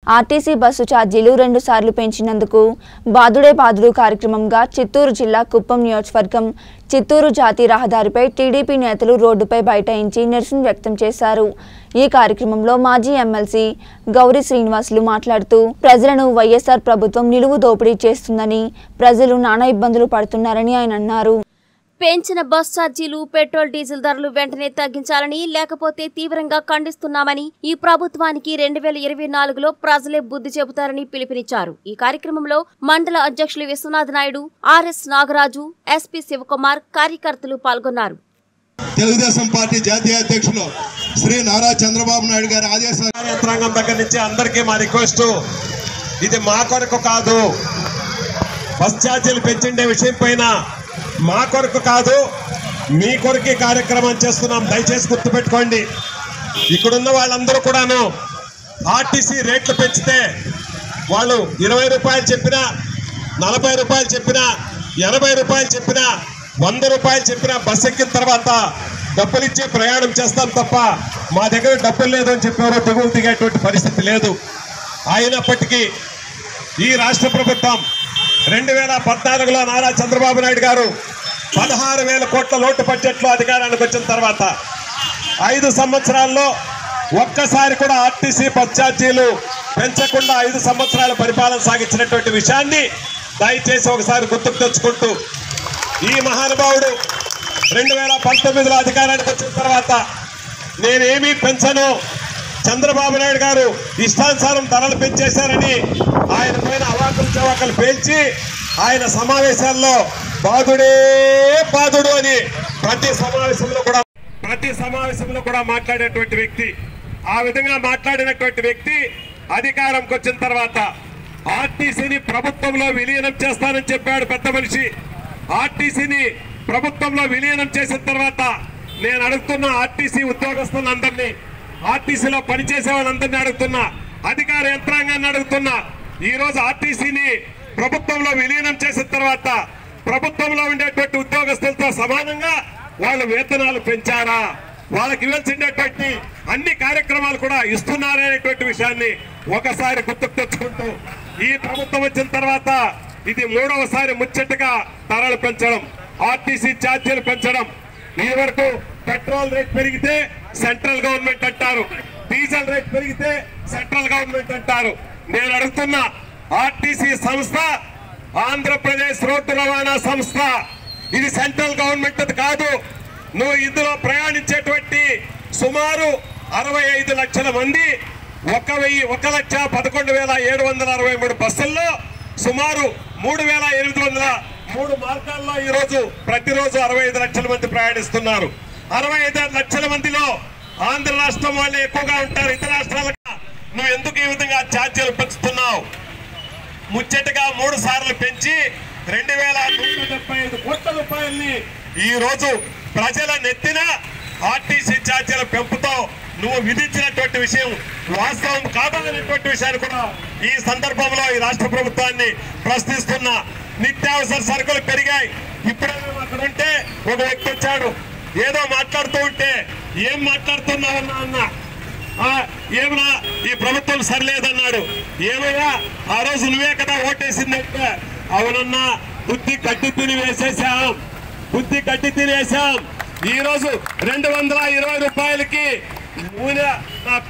RTC bus ఛార్జీలు రెండు సార్లు పెంచినందుకు బాదుడే బాదుడు కార్యక్రమంగా చిత్తూరు జిల్లా కుప్పం నియోజకవర్గం చిత్తూరు జాతీయ రహదారిపై టీడీపీ నేతలు రోడ్డుపై బైఠాయించి నిరసన వ్యక్తం చేశారు ఈ కార్యక్రమంలో మాజీ ఎమ్మెల్సీ గౌరీ శ్రీనివాసులు మాట్లాడుతూ ప్రజలను వైఎస్ఆర్ ప్రభుత్వం నిలువు దోపిడీ చేస్తుందని ప్రజలు నానా ఇబ్బందులు పడుతున్నారని ఆయన అన్నారు పెంచిన బస్ ఛార్జీలు పెట్రోల్ డీజిల్ ధరలు వెంటనే తగ్గించాలని లేకపోతే తీవ్రంగా ఖండిస్తున్నామని ఈ ప్రభుత్వానికి రెండు వేల ఇరవై నాలుగులో ప్రజలే బుద్ధి చెబుతారని పిలుపునిచ్చారు ఈ కార్యక్రమంలో మండల అధ్యక్షులు విశ్వనాథ్ నాయుడు ఆర్ఎస్ నాగరాజు ఎస్పీ శివకుమార్ కార్యకర్తలు పాల్గొన్నారు తెలుగుదేశం పార్టీ జాతీయ అధ్యక్షులు శ్రీ నారా చంద్రబాబు నాయుడు గారి ఆదేశాల యంత్రాంగం దగ్గర నుంచి అందరికీ మా రిక్వెస్ట్ ఇది మా కొరకు కాదు బస్ ఛార్జీలు పెంచిండే విషయం పైన మా కొరకు కాదు మీ కొరకు ఈ కార్యక్రమం చేస్తున్నాం దయచేసి గుర్తుపెట్టుకోండి ఇక్కడున్న వాళ్ళందరూ కూడాను ఆర్టీసీ రేట్లు పెంచితే వాళ్ళు ఇరవై రూపాయలు చెప్పినా నలభై రూపాయలు చెప్పినా ఎనభై రూపాయలు చెప్పినా వంద రూపాయలు చెప్పినా బస్ ఎక్కిన తర్వాత డబ్బులు ఇచ్చి ప్రయాణం చేస్తాం తప్ప మా దగ్గర డబ్బులు లేదు అని చెప్పారు దిగులు దిగేటువంటి పరిస్థితి లేదు అయినప్పటికీ ఈ రాష్ట్ర ప్రభుత్వం రెండు వేల పద్నాలుగులో నారా చంద్రబాబు నాయుడు గారు పదహారు వేల కోట్ల లోటు బడ్జెట్లో అధికారానికి వచ్చిన తర్వాత ఐదు సంవత్సరాల్లో ఒక్కసారి కూడా ఆర్టీసీ బస్ ఛార్జీలు పెంచకుండా ఐదు సంవత్సరాల పరిపాలన సాగించినటువంటి విషయాన్ని దయచేసి ఒకసారి గుర్తుకు తెచ్చుకుంటూ ఈ మహానుభావుడు రెండు వేల పంతొమ్మిదిలో అధికారానికి వచ్చిన తర్వాత నేనేమీ పెంచను చంద్రబాబు నాయుడు గారు ఇష్టానుసారం ధరలు పెంచేశారని ఆయన పైన అవాకులు చవాకులు పేల్చి ఆయన సమావేశాల్లో బాధుడే బాధుడు అని ప్రతి సమావేశంలో కూడా ప్రతి సమావేశంలో కూడా మాట్లాడేటువంటి వ్యక్తి ఆ విధంగా మాట్లాడినటువంటి వ్యక్తి అధికారంకి వచ్చిన తర్వాత ఆర్టీసీని ప్రభుత్వంలో విలీనం చేస్తానని చెప్పాడు పెద్ద మనిషి ఆర్టీసీని ప్రభుత్వంలో విలీనం చేసిన తర్వాత నేను అడుగుతున్న ఆర్టీసీ ఉద్యోగస్తులందరినీ ఆర్టీసీలో పనిచేసే వాళ్ళందరినీ అడుగుతున్నా అధికార యంత్రాంగాన్ని అడుగుతున్నా ఈ రోజు ఆర్టీసీని ప్రభుత్వంలో విలీనం చేసిన తర్వాత ప్రభుత్వంలో ఉండేటువంటి ఉద్యోగస్తులతో సమానంగా వాళ్ళ వేతనాలు పెంచారా వాళ్ళకి ఇవ్వాల్సినటువంటి అన్ని కార్యక్రమాలు కూడా ఇస్తున్నారనేటువంటి విషయాన్ని ఒకసారి గుర్తుకు తెచ్చుకుంటూ ఈ ప్రభుత్వం వచ్చిన తర్వాత ఇది మూడవసారి ముచ్చటగా ధరలు పెంచడం ఆర్టీసీ ఛార్జీలు పెంచడం ఈ వరకు పెట్రోల్ రేట్ పెరిగితే సెంట్రల్ గవర్నమెంట్ అంటారు డీజిల్ రేట్ పెరిగితే సెంట్రల్ గవర్నమెంట్ అంటారు నేను అడుగుతున్నా ఆర్టీసీ సంస్థ ఆంధ్రప్రదేశ్ రోడ్డు రవాణా సంస్థ ఇది సెంట్రల్ గవర్నమెంట్ కాదు నువ్వు ఇందులో ప్రయాణించేటువంటి సుమారు అరవై ఐదు లక్షల మంది ఒక వెయ్యి ఒక లక్ష పదకొండు వేల ఏడు వందల అరవై మూడు బస్సుల్లో సుమారు మూడు వేల ఎనిమిది వందల మూడు మార్గాల్లో ఈ రోజు ప్రతిరోజు అరవై ఐదు లక్షల మంది ప్రయాణిస్తున్నారు అరవై ఐదు లక్షల మందిలో ఆంధ్ర రాష్ట్రం వాళ్ళే ఎక్కువగా ఉంటారు ఇతర రాష్ట్రాలకు నువ్వు ఎందుకు ఈ విధంగా ఛార్జీలు పెంచుతున్నావు ముచ్చటగా మూడు సార్లు పెంచి రెండు వేల నూట డెబ్బై ఐదు కోట్ల రూపాయల్ని ఈ రోజు ప్రజల నెత్తిన ఆర్టీసీ ఛార్జీల పెంపుతో నువ్వు విధించినటువంటి విషయం వాస్తవం కాదనేటువంటి విషయాన్ని కూడా ఈ సందర్భంలో ఈ రాష్ట్ర ప్రభుత్వాన్ని ప్రశ్నిస్తున్నా నిత్యావసర సరుకులు పెరిగాయి ఇప్పుడే మేము అక్కడ ఉంటే ఒక వ్యక్తి వచ్చాడు ఏదో మాట్లాడుతూ ఉంటే ఏం మాట్లాడుతున్నావన్నా అన్నా ఆ, ఏమన్నా ఈ ప్రభుత్వం సరిలేదన్నాడు ఏమయ్యా ఆ రోజు నువ్వే కదా ఓటేసిందంటే అవునన్నా బుద్ధి కట్టి తిని వేసేసాం బుద్ధి కట్టి తినేసాం ఈ రోజు రెండు వందల ఇరవై రూపాయలకి నూనె నా